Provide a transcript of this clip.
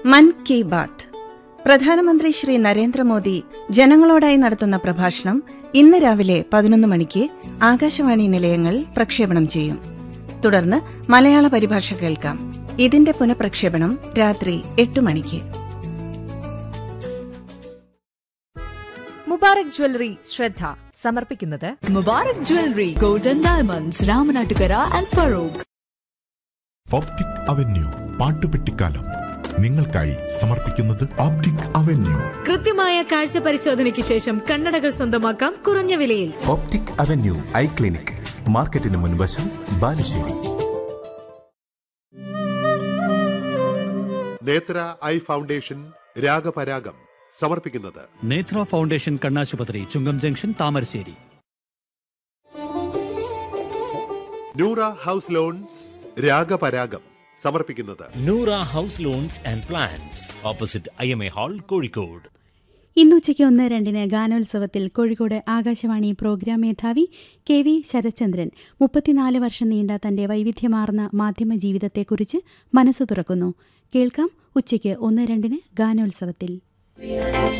മൻ കി ബാത്ത് പ്രധാനമന്ത്രി ശ്രീ നരേന്ദ്രമോദി ജനങ്ങളോടായി നടത്തുന്ന പ്രഭാഷണം ഇന്ന് രാവിലെ പതിനൊന്ന് മണിക്ക് ആകാശവാണി നിലയങ്ങൾ പ്രക്ഷേപണം ചെയ്യും തുടർന്ന് മലയാള പരിഭാഷ കേൾക്കാം ഇതിന്റെ പുനഃപ്രക്ഷേപണം രാത്രി എട്ട് മണിക്ക് മുബാറക് ജ്വല്ലറി ശ്രദ്ധ സമർപ്പിക്കുന്നത് Mubarak jewellery golden diamonds Ramanattukara and Farook optic avenue പാട്ടുപെട്ടിക്കാലം നിങ്ങൾക്കായി സമർപ്പിക്കുന്നത് ഓപ്റ്റിക് അവന്യൂ കൃത്യമായ കാഴ്ച പരിശോധനയ്ക്ക് ശേഷം കണ്ണടകൾ സ്വന്തമാക്കാം കുറഞ്ഞ വിലയിൽ ഓപ്റ്റിക് അവന്യൂ ഐ ക്ലിനിക് മാർക്കറ്റിന് മുൻവശം ബാലുശ്ശേരി നേത്ര ഐ ഫൗണ്ടേഷൻ രാഗപരാഗം സമർപ്പിക്കുന്നത് നേത്ര ഫൗണ്ടേഷൻ കണ്ണാശുപത്രി Chungam junction Thamarassery Noora house loans രാഗപരാഗം സമർപ്പിക്കുന്നത് Noora house loans and plans opposite I M A hall Kozhikode ഇന്നുച്ചയ്ക്ക് ഒന്ന് രണ്ടിന് ഗാനോത്സവത്തിൽ കോഴിക്കോട് ആകാശവാണി പ്രോഗ്രാം മേധാവി കെ വി ശരത്ചന്ദ്രൻ മുപ്പത്തിനാല് വർഷം നീണ്ട തന്റെ വൈവിധ്യമാർന്ന മാധ്യമ ജീവിതത്തെക്കുറിച്ച് മനസ്സ് തുറക്കുന്നു കേൾക്കാം ഉച്ചയ്ക്ക് ഒന്ന് രണ്ടിന് ഗാനോത്സവത്തിൽ